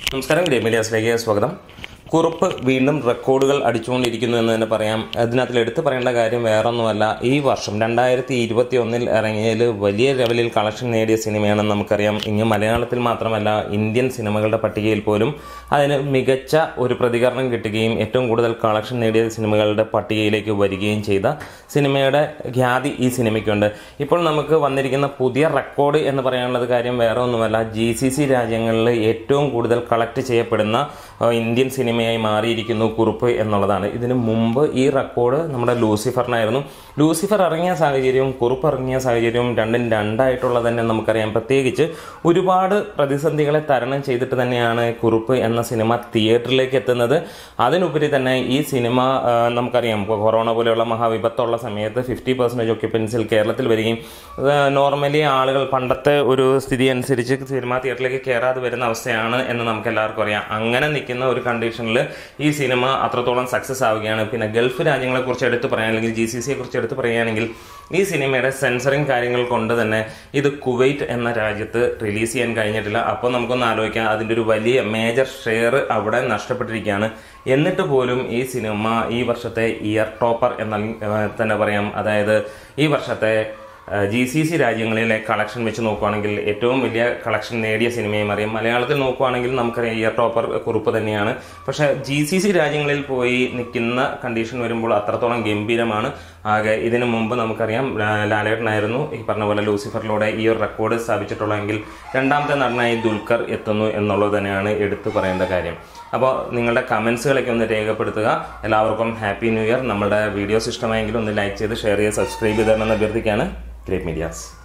നമസ്കാരം ഗ്രേ മീഡിയാസിലേക്ക് സ്വാഗതം കുറുപ്പ് വീണ്ടും റെക്കോർഡുകൾ അടിച്ചുകൊണ്ടിരിക്കുന്നു എന്ന് തന്നെ പറയാം അതിനകത്തിൽ എടുത്തു പറയേണ്ട കാര്യം വേറൊന്നുമല്ല ഈ വർഷം രണ്ടായിരത്തി ഇരുപത്തി ഒന്നിൽ ഇറങ്ങിയതിൽ വലിയ ലെവലിൽ കളക്ഷൻ നേടിയ സിനിമയാണെന്ന് നമുക്കറിയാം ഇങ്ങ് മലയാളത്തിൽ മാത്രമല്ല ഇന്ത്യൻ സിനിമകളുടെ പട്ടികയിൽ പോലും അതിന് മികച്ച ഒരു പ്രതികരണം കിട്ടുകയും ഏറ്റവും കൂടുതൽ കളക്ഷൻ നേടിയ സിനിമകളുടെ പട്ടികയിലേക്ക് വരികയും ചെയ്ത സിനിമയുടെ ഖ്യാതി ഈ സിനിമയ്ക്കുണ്ട് ഇപ്പോൾ നമുക്ക് വന്നിരിക്കുന്ന പുതിയ റെക്കോർഡ് എന്ന് പറയാനുള്ളത് കാര്യം വേറെ ഒന്നുമല്ല ജി സി സി രാജ്യങ്ങളിൽ ഏറ്റവും കൂടുതൽ കളക്ട് ചെയ്യപ്പെടുന്ന ആ, ഇന്ത്യൻ സിനിമയായി മാറിയിരിക്കുന്നു കുറുപ്പ് എന്നുള്ളതാണ് ഇതിനു മുമ്പ് ഈ റെക്കോർഡ് നമ്മുടെ ലൂസിഫറിനായിരുന്നു ലൂസിഫർ ഇറങ്ങിയ സാഹചര്യവും കുറുപ്പ് ഇറങ്ങിയ സാഹചര്യവും രണ്ടും രണ്ടായിട്ടുള്ളത് തന്നെ നമുക്കറിയാം പ്രത്യേകിച്ച് ഒരുപാട് പ്രതിസന്ധികളെ തരണം ചെയ്തിട്ട് തന്നെയാണ് കുറുപ്പ് എന്ന സിനിമ തിയേറ്ററിലേക്ക് എത്തുന്നത് അതിനുപരി തന്നെ ഈ സിനിമ ആ, നമുക്കറിയാം ഇപ്പോൾ കൊറോണ പോലെയുള്ള മഹാവിപത്തുള്ള സമയത്ത് ഫിഫ്റ്റി പെർസെൻറ്റേജ് ഒക്യുപ്പൻസിൽ കേരളത്തിൽ വരികയും നോർമലി ആളുകൾ പണ്ടത്തെ ഒരു സ്ഥിതി അനുസരിച്ച് സിനിമ തിയേറ്ററിലേക്ക് കയറാതെ വരുന്ന അവസ്ഥയാണ് എന്ന് നമുക്ക് എല്ലാവർക്കും അറിയാം അങ്ങനെ നിൽക്കുന്ന ഒരു കണ്ടീഷനിൽ ഈ സിനിമ അത്രത്തോളം സക്സസ് ആവുകയാണ് പിന്നെ ഗൾഫ് രാജ്യങ്ങളെ കുറിച്ച് എടുത്ത് പറയുകയാണെങ്കിൽ ജി സി സിയെ കുറിച്ച് എടുത്ത് പറയുകയാണെങ്കിൽ ഈ സിനിമയുടെ സെൻസറിങ് കാര്യങ്ങൾ കൊണ്ട് തന്നെ ഇത് കുവൈറ്റ് എന്ന രാജ്യത്ത് റിലീസ് ചെയ്യാൻ കഴിഞ്ഞിട്ടില്ല അപ്പോൾ നമുക്കൊന്ന് ആലോചിക്കാം അതിൻ്റെ ഒരു വലിയ മേജർ ഷെയർ അവിടെ നഷ്ടപ്പെട്ടിരിക്കുകയാണ് എന്നിട്ട് പോലും ഈ സിനിമ ഈ വർഷത്തെ ഇയർ ടോപ്പർ എന്ന ഏഹ്, തന്നെ പറയാം അതായത് ഈ വർഷത്തെ ജി സി സി രാജ്യങ്ങളിലെ കളക്ഷൻ വെച്ച് നോക്കുവാണെങ്കിൽ ഏറ്റവും വലിയ കളക്ഷൻ നേടിയ സിനിമയും അറിയാം മലയാളത്തിൽ നോക്കുവാണെങ്കിൽ നമുക്കറിയാം ഇയർ ടോപ്പർ കുറിപ്പ് തന്നെയാണ് പക്ഷേ ജി സി സി രാജ്യങ്ങളിൽ പോയി നിൽക്കുന്ന കണ്ടീഷൻ വരുമ്പോൾ അത്രത്തോളം ഗംഭീരമാണ് ആകെ ഇതിനു മുമ്പ് നമുക്കറിയാം ലാ- ലാലേട്ടനായിരുന്നു ഈ പറഞ്ഞ പോലെ ലൂസിഫറിലൂടെ ഈ ഒരു റെക്കോർഡ് സ്ഥാപിച്ചിട്ടുള്ളതെങ്കിൽ രണ്ടാമത്തെ നടനായി ദുൽഖർ എത്തുന്നു എന്നുള്ളത് തന്നെയാണ് എടുത്തു പറയേണ്ട കാര്യം അപ്പോൾ നിങ്ങളുടെ കമൻസുകളൊക്കെ ഒന്ന് രേഖപ്പെടുത്തുക എല്ലാവർക്കും ഹാപ്പി ന്യൂ ഇയർ നമ്മുടെ വീഡിയോസ് ഇഷ്ടമായെങ്കിൽ ഒന്ന് ലൈക്ക് ചെയ്ത് ഷെയർ ചെയ്ത് സബ്സ്ക്രൈബ് ചെയ്ത് തരണമെന്ന് അഭ്യർത്ഥിക്കുകയാണ് ഗ്രേറ്റ് മീഡിയാസ്